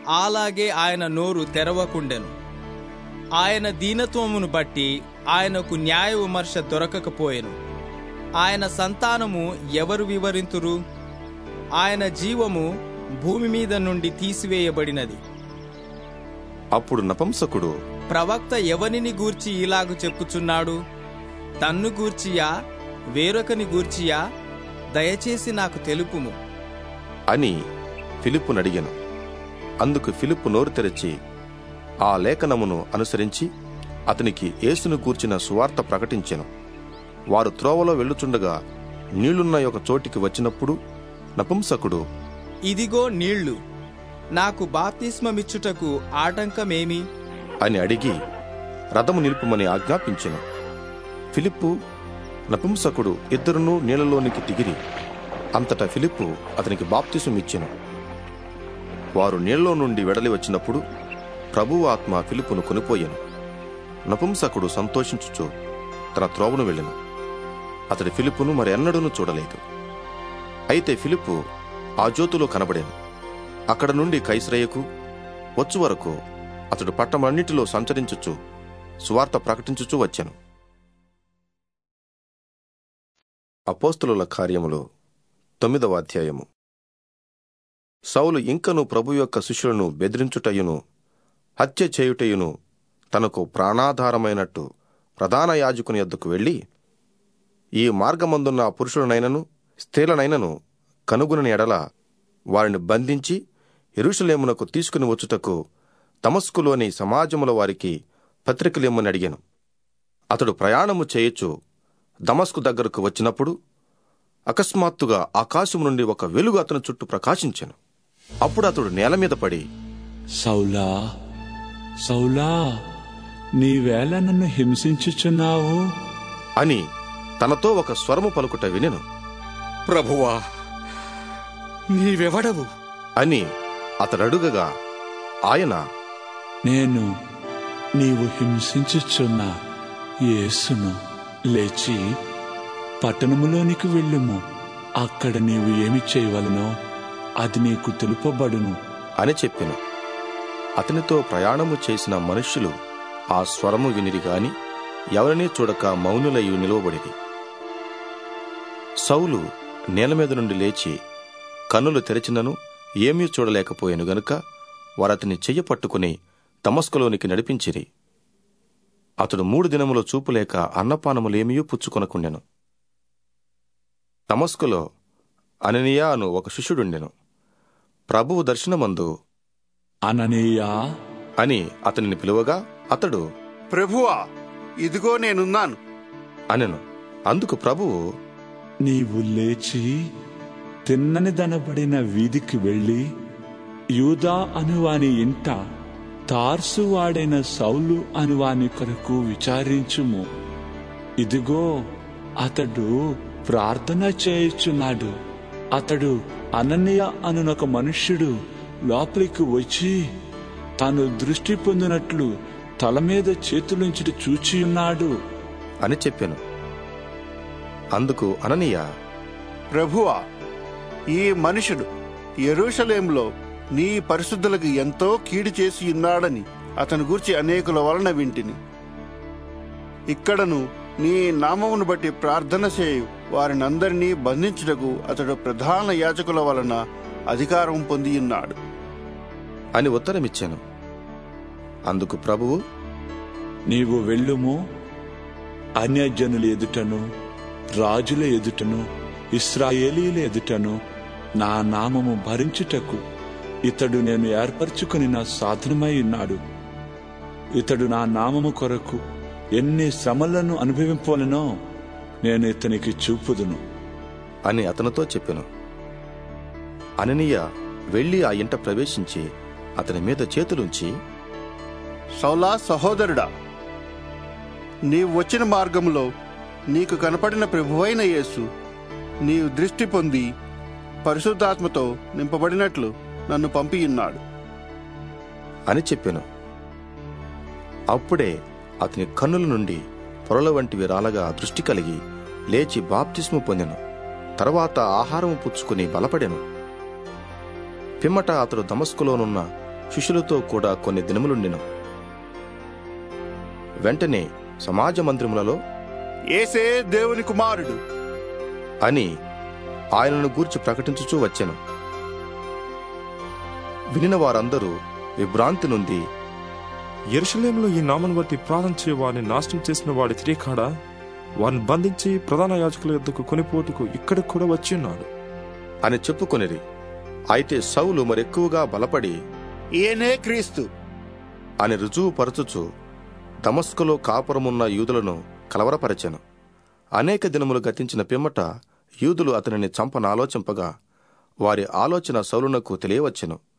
అలాగే ఆయన నోరు తెరవకుండెను ఆయన దీనత్వమును బట్టి ఆయనకు న్యాయ విమర్శ దొరకకపోయెను ఆయన సంతానము ఎవరు వివరింతురు ఆయన జీవము భూమి మీద నుండి తీసివేయబడినది అప్పుడు నపంసకుడు ప్రవక్త ఎవనిని గూర్చి ఇలాగు చెప్పుచున్నాడు తన్ను గూర్చియా వేరొకని గూర్చియా దయచేసి నాకు తెలుపుము అని ఫిలిప్పును అడిగాను అందుకు ఫిలిప్పు నోరు తెరచి ఆ లేఖనమును అనుసరించి అతనికి యేసును కూర్చిన సువార్త ప్రకటించెను వారు త్రోవలో వెళ్ళుచుండగా నీళ్లున్న ఒక చోటికి వచ్చినప్పుడు నపుంసకుడు ఇదిగో నీళ్లు నాకు బాప్తిస్మమిచ్చుటకు ఆటంకమేమి అని అడిగి రథము నిలుపుమని ఆజ్ఞాపించెను ఫిలిప్పు నపుంసకుడు ఇద్దరునూ నీళ్లలోనికి దిగిరి అంతటా ఫిలిప్పు అతనికి బాప్తిసం ఇచ్చెను వారు నీళ్ళలో నుండి వెడలి వచ్చినప్పుడు ప్రభువు ఆత్మ ఫిలిప్పును కొనిపోయాను నపుంసకుడు సంతోషించుచు తన త్రోవను వెళ్ళెను అతడి ఫిలిప్పును మరి ఎన్నడూనూ చూడలేదు అయితే ఫిలిప్పు ఆ జ్యోతిలో కనబడాను అక్కడ నుండి కైసరయ్యకు వచ్చు వరకు అతడు పట్టమన్నిటిలో సంచరించుచు సువార్త ప్రకటించుచూ వచ్చాను అపోస్తుల కార్యములు తొమ్మిదవ అధ్యాయము సౌలు ఇంకను ప్రభు యొక్క శిష్యులను బెదిరించుటయును హత్య చేయుటయును తనకు ప్రాణాధారమైనట్టు ప్రధాన యాజకుని యొద్దకు వెళ్ళి ఈ మార్గమందున్న పురుషులనైనను స్త్రీలనైనను కనుగొనని ఎడల వారిని బంధించి ఎరుషలేమునకు తీసుకుని వచ్చుటకు తమస్కులోని సమాజముల వారికి పత్రికలేమని అడిగాను అతడు ప్రయాణము చేయొచ్చు దమస్కు దగ్గరకు వచ్చినప్పుడు అకస్మాత్తుగా ఆకాశం నుండి ఒక వెలుగు అతని చుట్టూ ప్రకాశించాను అప్పుడు అతడు నేల మీద పడి సౌలా సౌలా నీవేళ నన్ను హింసించుచున్నావు అని తనతో ఒక స్వరము పలుకుట వినెను ప్రభువా నీవెవడవు అని అతడడుగగా ఆయన నేను నీవు హింసించుచున్న యేసును లేచి పట్టణములోనికి వెళ్ళుము అక్కడ నీవు ఏమి చేయవలనో అది నీకు తెలుపబడును అని చెప్పెను అతనితో ప్రయాణము చేసిన మనుష్యులు ఆ స్వరము వినిరి గాని ఎవరినీ చూడక మౌనులయ్యి నిలువబడిరి సౌలు నేల మీద నుండి లేచి కన్నులు తెరిచినను ఏమీ చూడలేకపోయాను గనుక వారతని చెయ్యి పట్టుకుని తమస్కులోనికి నడిపించిరి అతడు మూడు దినములు చూపులేక అన్నపానములేమియూ పుచ్చుకొనకుండెను తమస్కులో అననీయా అను ఒక శిష్యుడుండెను ప్రభువు దర్శనమందు అననీయా అని అతనిని పిలువగా అతడు ప్రభువా ఇదిగో నేనున్నాను అనెను అందుకు ప్రభువు నీవు లేచి తిన్నని దనబడిన వీధికి వెళ్ళి యూదా అనువాని ఇంట తార్సు వాడైన సౌలు అనువాని కొరకు విచారించుము ఇదిగో అతడు ప్రార్థన చేయుచున్నాడు అతడు అననీయ అనునొక మనుష్యుడు లోపలికి వచ్చి తాను దృష్టి పొందినట్లు తల మీద చేతులుంచి చూచియున్నాడు అని చెప్పాను అందుకు అననీయ ప్రభువా ఈ మనుషుడు యెరూషలేంలో నీ పరిశుద్ధులకు ఎంతో కీడు చేసి ఉన్నాడని అతని గూర్చి అనేకుల వలన వింటిని ఇక్కడను నీ నామమును బట్టి ప్రార్థన చేయు వారినందరినీ బంధించుటకు అతడు ప్రధాన యాజకుల వలన అధికారం పొంది ఉన్నాడు అని ఉత్తరమిచ్చాను అందుకు ప్రభువు నీవు వెళ్ళుము అన్యజనుల ఎదుటను రాజుల ఎదుటను ఇస్రాయేలీల ఎదుటను నా నామము భరించుటకు ఇతడు నేను ఏర్పరచుకుని నా సాధనమై ఉన్నాడు ఇతడు నా నామము కొరకు ఎన్ని శ్రమలను అనుభవింపవలనో నేను ఇతనికి చూపుదును అని అతనితో చెప్పెను అననీయ వెళ్లి ఆ ఇంట ప్రవేశించి అతని మీద చేతులుంచి సౌలా సహోదరుడా నీవు వచ్చిన మార్గంలో నీకు కనపడిన ప్రభువైన యేసు నీవు దృష్టి పొంది పరిశుద్ధాత్మతో నింపబడినట్లు నన్ను పంపియున్నాడు అని చెప్పెను అప్పుడే అతని కన్నుల నుండి పొరల వంటివి రాలగా దృష్టి కలిగి లేచి బాప్తిస్ము పొందెను తర్వాత ఆహారము పుచ్చుకుని బలపడెను పిమ్మట అతడు దమస్కులోనున్న శిష్యులతో కూడా కొన్ని దినములుండెను వెంటనే సమాజ మందిరములలో ఏసే దేవుని కుమారుడు అని ఆయనను గూర్చి ప్రకటించుచూ వచ్చెను వినిన వారందరూ విభ్రాంతి నుండి ఎరుషలేంలో ఈ నామను బట్టి ప్రార్థన చేయ వారిని నాశనం చేసిన వాడి తిరిగాడా వారిని బంధించి ప్రధాన యాజకుల యొద్దకు కొనిపోటుకు ఇక్కడికి కూడా వచ్చి ఉన్నాడు అని చెప్పుకొనిరి అయితే సౌలు మరెక్కువగా బలపడి ఈయనే క్రీస్తు అని రుజువుపరచుచు దమస్కులో కాపురమున్న యూదులను కలవరపరచెను అనేక దినములు గతించిన పిమ్మట యూదులు అతనిని చంపనాలోచింపగా వారి ఆలోచన సౌలునకు తెలియవచ్చెను